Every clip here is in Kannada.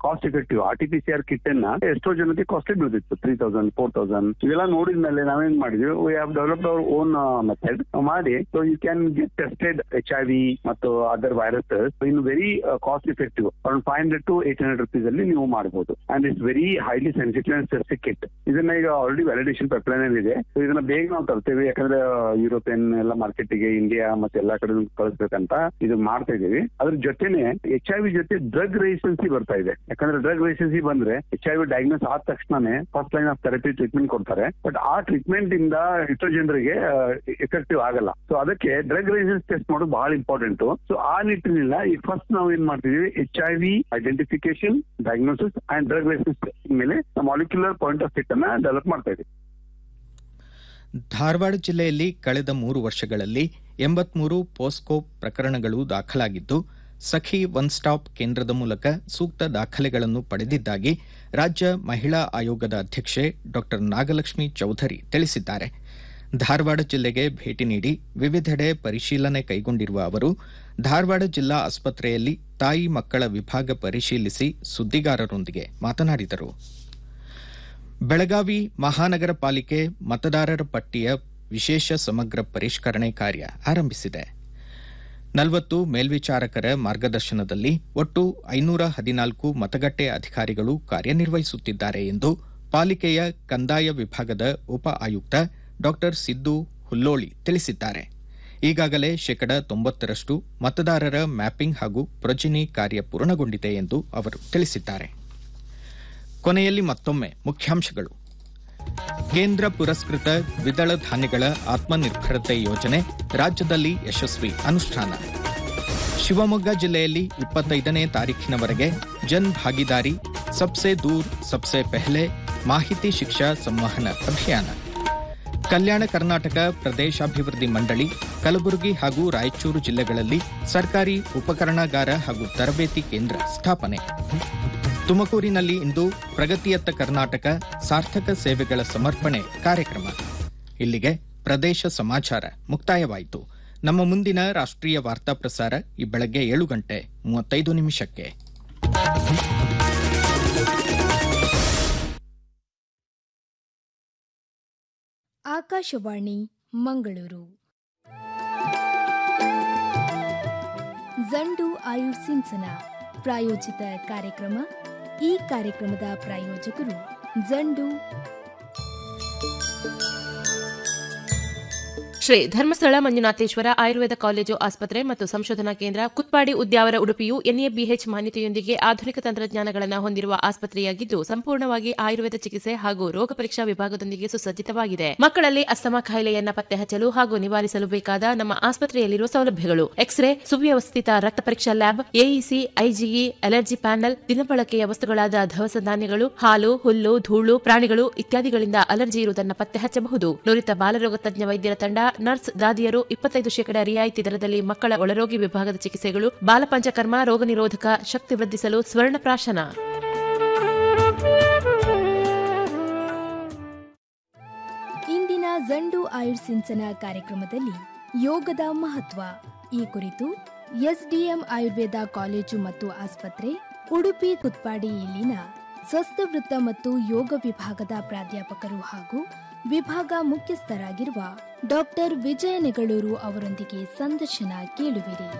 cost effective R T P C R kit ಅನ್ನ ಎಷ್ಟೋ ಜನಕ್ಕೆ ಕಾಸ್ಟ್ಲಿ ಬೀಳ್ತಿತ್ತು ತ್ರೀ ತೌಸಂಡ್ ಫೋರ್ ತೌಸಂಡ್ ಇವೆಲ್ಲ ನೋಡಿದ್ಮೇಲೆ ನಾವೇನ್ ಮಾಡಿದ್ವಿ we have developed our own method ಮಾಡಿ so you can get tested H I V ಮತ್ತು other viruses in very cost effective around five hundred to eight hundred rupees ಅಲ್ಲಿ ನೀವು ಮಾಡಬಹುದು and it's very highly sensitive and specific kit ಇದನ್ನ ಈಗ ಆಲ್ರೆಡಿ ವ್ಯಾಲಿಡೇಷನ್ ಪೈಪ್ಲೈನ್ ಇದೆ So ಇದನ್ನ ಬೇಗ ನಾವು ತರ್ತೇವೆ ಯಾಕಂದ್ರೆ ಯುರೋಪಿಯನ್ ಎಲ್ಲ ಮಾರ್ಕೆಟ್ಗೆ ಇಂಡಿಯಾ ಮತ್ತೆ ಎಲ್ಲಾ ಕಡೆ ಕಳಿಸ್ಬೇಕಂತ ಇದು ಮಾಡ್ತಾ ಇದೀವಿ ಅದ್ರ ಜೊತೆನೆ ಎಚ್ ಐ ವಿ ಜೊತೆ ಡ್ರಗ್ ರೆಸಿಸ್ಟೆನ್ಸಿ ಬರ್ತಾ ಇದೆ ಯಾಕಂದ್ರೆ ಡ್ರಗ್ ರೆಸಿಸ್ಟೆನ್ಸಿ ಬಂದ್ರೆ ಎಚ್ ಐ ವಿ ಡಯಾಗ್ನೋಸ್ ಆದ ತಕ್ಷಣನೇ first line of therapy treatment ಕೊಡ್ತಾರೆ ಬಟ್ ಆ ಟ್ರೀಟ್ಮೆಂಟ್ ಇಂದ ಎಷ್ಟೋ ಜನರಿಗೆ ಎಫೆಕ್ಟಿವ್ ಆಗಲ್ಲ ಸೊ ಅದಕ್ಕೆ ಡ್ರಗ್ ರೆಸಿಸ್ಟೆನ್ಸ್ ಟೆಸ್ಟ್ ಮಾಡೋದು ಬಹಳ ಇಂಪಾರ್ಟೆಂಟ್ ಸೊ ಆ ನಿಟ್ಟಿನಿಂದ ಈ ಫಸ್ಟ್ ನಾವು ಏನ್ ಮಾಡ್ತಿದೀವಿ H I V identification diagnosis and drug resistance ಮೇಲೆ ಮಾಲಿಕ್ಯುಲರ್ ಪಾಯಿಂಟ್ ಆಫ್ ಸಿಟ್ ಅನ್ನ ಡೆವಲಪ್ ಮಾಡ್ತಾ ಇದ್ದೀವಿ ಧಾರವಾಡ ಜಿಲ್ಲೆಯಲ್ಲಿ ಕಳೆದ ಮೂರು ವರ್ಷಗಳಲ್ಲಿ ಎಂಬತ್ಮೂರು ಪೋಸ್ಕೋ ಪ್ರಕರಣಗಳು ದಾಖಲಾಗಿದ್ದು ಸಖಿ ಒನ್ ಸ್ಟಾಪ್ ಕೇಂದ್ರದ ಮೂಲಕ ಸೂಕ್ತ ದಾಖಲೆಗಳನ್ನು ಪಡೆದಿದ್ದಾಗಿ ರಾಜ್ಯ ಮಹಿಳಾ ಆಯೋಗದ ಅಧ್ಯಕ್ಷೆ ಡಾ ನಾಗಲಕ್ಷ್ಮಿ ಚೌಧರಿ ತಿಳಿಸಿದ್ದಾರೆ ಧಾರವಾಡ ಜಿಲ್ಲೆಗೆ ಭೇಟಿ ನೀಡಿ ವಿವಿಧೆಡೆ ಪರಿಶೀಲನೆ ಕೈಗೊಂಡಿರುವ ಅವರು ಧಾರವಾಡ ಜಿಲ್ಲಾ ಆಸ್ಪತ್ರೆಯಲ್ಲಿ ತಾಯಿ ಮಕ್ಕಳ ವಿಭಾಗ ಪರಿಶೀಲಿಸಿ ಸುದ್ದಿಗಾರರೊಂದಿಗೆ ಮಾತನಾಡಿದರು ಬೆಳಗಾವಿ ಮಹಾನಗರ ಪಾಲಿಕೆ ಮತದಾರರ ಪಟ್ಟಿಯ ವಿಶೇಷ ಸಮಗ್ರ ಪರಿಷ್ಕರಣೆ ಕಾರ್ಯ ಆರಂಭಿಸಿದೆ ನಲವತ್ತು ಮೇಲ್ವಿಚಾರಕರ ಮಾರ್ಗದರ್ಶನದಲ್ಲಿ ಒಟ್ಟು ಐನೂರ ಹದಿನಾಲ್ಕು ಮತಗಟ್ಟೆ ಅಧಿಕಾರಿಗಳು ಕಾರ್ಯನಿರ್ವಹಿಸುತ್ತಿದ್ದಾರೆ ಎಂದು ಪಾಲಿಕೆಯ ಕಂದಾಯ ವಿಭಾಗದ ಉಪ ಆಯುಕ್ತ ಡಾ ಸಿದ್ದು ಹುಲ್ಲೋಳಿ ತಿಳಿಸಿದ್ದಾರೆ ಈಗಾಗಲೇ ಶೇಕಡ ತೊಂಬತ್ತರಷ್ಟು ಮತದಾರರ ಮ್ಯಾಪಿಂಗ್ ಹಾಗೂ ಪ್ರೊಜಿನಿ ಕಾರ್ಯ ಪೂರ್ಣಗೊಂಡಿದೆ ಎಂದು ಅವರು ತಿಳಿಸಿದ್ದಾರೆ ಕೊನೆಯಲ್ಲಿ ಮತ್ತೊಮ್ಮೆ ಮುಖ್ಯಾಂಶಗಳು ಕೇಂದ್ರ ಪುರಸ್ಕೃತ ದ್ವಿದಳ ಧಾನ್ಯಗಳ ಆತ್ಮನಿರ್ಭರತೆ ಯೋಜನೆ ರಾಜ್ಯದಲ್ಲಿ ಯಶಸ್ವಿ ಅನುಷ್ಠಾನ ಶಿವಮೊಗ್ಗ ಜಿಲ್ಲೆಯಲ್ಲಿ ಇಪ್ಪತ್ತೈದನೇ ತಾರೀಖಿನವರೆಗೆ ಜನ್ ಭಾಗಿದಾರಿ ಸಬ್ಸೆ ದೂರ್ ಸಬ್ಸೆ ಪೆಹ್ಲೆ ಮಾಹಿತಿ ಶಿಕ್ಷಾ ಸಂವಹನ ಅಭಿಯಾನ ಕಲ್ಯಾಣ ಕರ್ನಾಟಕ ಪ್ರದೇಶಾಭಿವೃದ್ಧಿ ಮಂಡಳಿ ಕಲಬುರಗಿ ಹಾಗೂ ರಾಯಚೂರು ಜಿಲ್ಲೆಗಳಲ್ಲಿ ಸರ್ಕಾರಿ ಉಪಕರಣಾಗಾರ ಹಾಗೂ ತರಬೇತಿ ಕೇಂದ್ರ ಸ್ಥಾಪನೆ ತುಮಕೂರಿನಲ್ಲಿ ಇಂದು ಪ್ರಗತಿಯತ್ತ ಕರ್ನಾಟಕ ಸಾರ್ಥಕ ಸೇವೆಗಳ ಸಮರ್ಪಣೆ ಕಾರ್ಯಕ್ರಮ ಇಲ್ಲಿಗೆ ಪ್ರದೇಶ ಸಮಾಚಾರ ಮುಕ್ತಾಯವಾಯಿತು ನಮ್ಮ ಮುಂದಿನ ರಾಷ್ಟ್ರೀಯ ವಾರ್ತಾ ಪ್ರಸಾರ ಈ ಬೆಳಗ್ಗೆ ಏಳು ಗಂಟೆ ಮೂವತ್ತೈದು ನಿಮಿಷಕ್ಕೆ ಆಕಾಶವಾಣಿ ಮಂಗಳೂರು ಜಂಡು ಆಯುರ್ಸಿಂಚನ ಪ್ರಾಯೋಜಿತ ಕಾರ್ಯಕ್ರಮ ಈ ಕಾರ್ಯಕ್ರಮದ ಪ್ರಾಯೋಜಕರು ಜಂಡು ಶ್ರೀ ಧರ್ಮಸ್ಥಳ ಮಂಜುನಾಥೇಶ್ವರ ಆಯುರ್ವೇದ ಕಾಲೇಜು ಆಸ್ಪತ್ರೆ ಮತ್ತು ಸಂಶೋಧನಾ ಕೇಂದ್ರ ಕುತ್ಪಾಡಿ ಉದ್ಯಾವರ ಉಡುಪಿಯು ಎನ್ಎಬಿಎಚ್ ಮಾನ್ಯತೆಯೊಂದಿಗೆ ಆಧುನಿಕ ತಂತ್ರಜ್ಞಾನಗಳನ್ನು ಹೊಂದಿರುವ ಆಸ್ಪತ್ರೆಯಾಗಿದ್ದು ಸಂಪೂರ್ಣವಾಗಿ ಆಯುರ್ವೇದ ಚಿಕಿತ್ಸೆ ಹಾಗೂ ರೋಗ ಪರೀಕ್ಷಾ ವಿಭಾಗದೊಂದಿಗೆ ಸುಸಜ್ಜಿತವಾಗಿದೆ ಮಕ್ಕಳಲ್ಲಿ ಅಸ್ತಮಾ ಕಾಯಿಲೆಯನ್ನ ಪತ್ತೆ ಹಚ್ಚಲು ಹಾಗೂ ನಿವಾರಿಸಲು ಬೇಕಾದ ನಮ್ಮ ಆಸ್ಪತ್ರೆಯಲ್ಲಿರುವ ಸೌಲಭ್ಯಗಳು ಎಕ್ಸ್ರೇ ಸುವ್ಯವಸ್ಥಿತ ರಕ್ತ ಪರೀಕ್ಷಾ lab AEC IgE allergy panel ದಿನಬಳಕೆಯ ವಸ್ತುಗಳಾದ ದವಸ ಧಾನ್ಯಗಳು ಹಾಲು ಹುಲ್ಲು ಧೂಳು ಪ್ರಾಣಿಗಳು ಇತ್ಯಾದಿಗಳಿಂದ ಅಲರ್ಜಿ ಇರುವುದನ್ನು ಪತ್ತೆ ಹಚ್ಚಬಹುದು ನುರಿತ ಬಾಲರೋಗ ತಜ್ಞ ವೈದ್ಯರ ತಂಡ ನರ್ಸ್ ದಾದಿಯರು ಇಪ್ಪತ್ತೈದು ಶೇಕಡ ರಿಯಾಯಿತಿ ದರದಲ್ಲಿ ಮಕ್ಕಳ ಒಳರೋಗಿ ವಿಭಾಗದ ಚಿಕಿತ್ಸೆಗಳು ಬಾಲಪಂಚಕರ್ಮ ರೋಗ ನಿರೋಧಕ ಶಕ್ತಿ ವೃದ್ಧಿಸಲು ಸ್ವರ್ಣ ಪ್ರಾಶನ ಇಂದಿನ ಜಂಡು ಆಯುರ್ಸಿಂಚನ ಕಾರ್ಯಕ್ರಮದಲ್ಲಿ ಯೋಗದ ಮಹತ್ವ ಈ ಕುರಿತು ಎಸ್ಡಿಎಂ ಆಯುರ್ವೇದ ಕಾಲೇಜು ಮತ್ತು ಆಸ್ಪತ್ರೆ ಉಡುಪಿ ಕುತ್ಪಾಡಿ ಇಲ್ಲಿನ ಸ್ವಸ್ಥ ವೃತ್ತ ಮತ್ತು ಯೋಗ ವಿಭಾಗದ ಪ್ರಾಧ್ಯಾಪಕರು ಹಾಗೂ ವಿಭಾಗ ಮುಖ್ಯಸ್ಥರಾಗಿರುವ ಡಾಕ್ಟರ್ ವಿಜಯ ನೆಗಳೂರು ಅವರೊಂದಿಗೆ ಸಂದರ್ಶನ ಕೇಳುವಿರಿ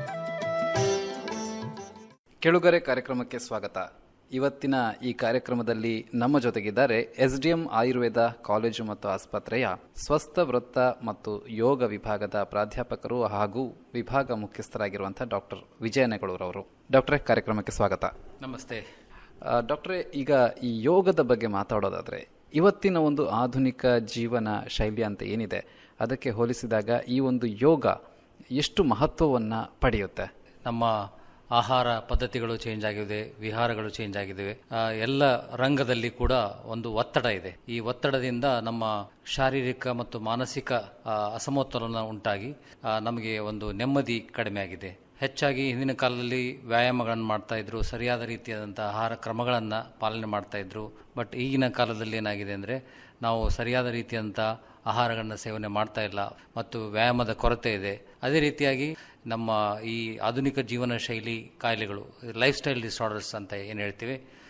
ಕೆಳುಗರೆ ಕಾರ್ಯಕ್ರಮಕ್ಕೆ ಸ್ವಾಗತ ಇವತ್ತಿನ ಈ ಕಾರ್ಯಕ್ರಮದಲ್ಲಿ ನಮ್ಮ ಜೊತೆಗಿದ್ದಾರೆ S D M Ayurveda college ಮತ್ತು ಆಸ್ಪತ್ರೆಯ ಸ್ವಸ್ಥ ವೃತ್ತ ಮತ್ತು ಯೋಗ ವಿಭಾಗದ ಪ್ರಾಧ್ಯಾಪಕರು ಹಾಗೂ ವಿಭಾಗ ಮುಖ್ಯಸ್ಥರಾಗಿರುವಂಥ ಡಾಕ್ಟರ್ ವಿಜಯ ನೆಗಳೂರವರು ಡಾಕ್ಟ್ರೇ ಕಾರ್ಯಕ್ರಮಕ್ಕೆ ಸ್ವಾಗತ ನಮಸ್ತೆ ಆ, ಡಾಕ್ಟ್ರೇ ಈಗ ಈ ಯೋಗದ ಬಗ್ಗೆ ಮಾತಾಡೋದಾದರೆ ಇವತ್ತಿನ ಒಂದು ಆಧುನಿಕ ಜೀವನ ಶೈಲಿ ಅಂತ ಏನಿದೆ ಅದಕ್ಕೆ ಹೋಲಿಸಿದಾಗ ಈ ಒಂದು ಯೋಗ ಎಷ್ಟು ಮಹತ್ವವನ್ನು ಪಡೆಯುತ್ತೆ ನಮ್ಮ ಆಹಾರ ಪದ್ಧತಿಗಳು ಚೇಂಜ್ ಆಗಿದೆ ವಿಹಾರಗಳು ಚೇಂಜ್ ಆಗಿವೆ ಆ, ಎಲ್ಲ ರಂಗದಲ್ಲಿ ಕೂಡ ಒಂದು ಒತ್ತಡ ಇದೆ ಈ ಒತ್ತಡದಿಂದ ನಮ್ಮ ಶಾರೀರಿಕ ಮತ್ತು ಮಾನಸಿಕ ಆ, ಅಸಮತೋಲನ ಉಂಟಾಗಿ ಆ, ನಮಗೆ ಒಂದು ನೆಮ್ಮದಿ ಕಡಿಮೆ ಆಗಿದೆ ಹೆಚ್ಚಾಗಿ ಹಿಂದಿನ ಕಾಲದಲ್ಲಿ ವ್ಯಾಯಾಮಗಳನ್ನು ಮಾಡ್ತಾ ಇದ್ರು ಸರಿಯಾದ ರೀತಿಯಾದಂಥ ಆಹಾರ ಕ್ರಮಗಳನ್ನು ಪಾಲನೆ ಮಾಡ್ತಾ ಇದ್ರು ಬಟ್ ಈಗಿನ ಕಾಲದಲ್ಲಿ ಏನಾಗಿದೆ ಅಂದರೆ ನಾವು ಸರಿಯಾದ ರೀತಿಯಾದಂಥ ಆಹಾರಗಳನ್ನ ಸೇವನೆ ಮಾಡ್ತಾ ಇಲ್ಲ ಮತ್ತು ವ್ಯಾಯಾಮದ ಕೊರತೆ ಇದೆ ಅದೇ ರೀತಿಯಾಗಿ ನಮ್ಮ ಈ ಆಧುನಿಕ ಜೀವನ ಶೈಲಿ ಕಾಯಿಲೆಗಳು ಲೈಫ್ ಸ್ಟೈಲ್ ಡಿಸಾರ್ಡರ್ಸ್ ಅಂತ ಏನು ಹೇಳ್ತೀವಿ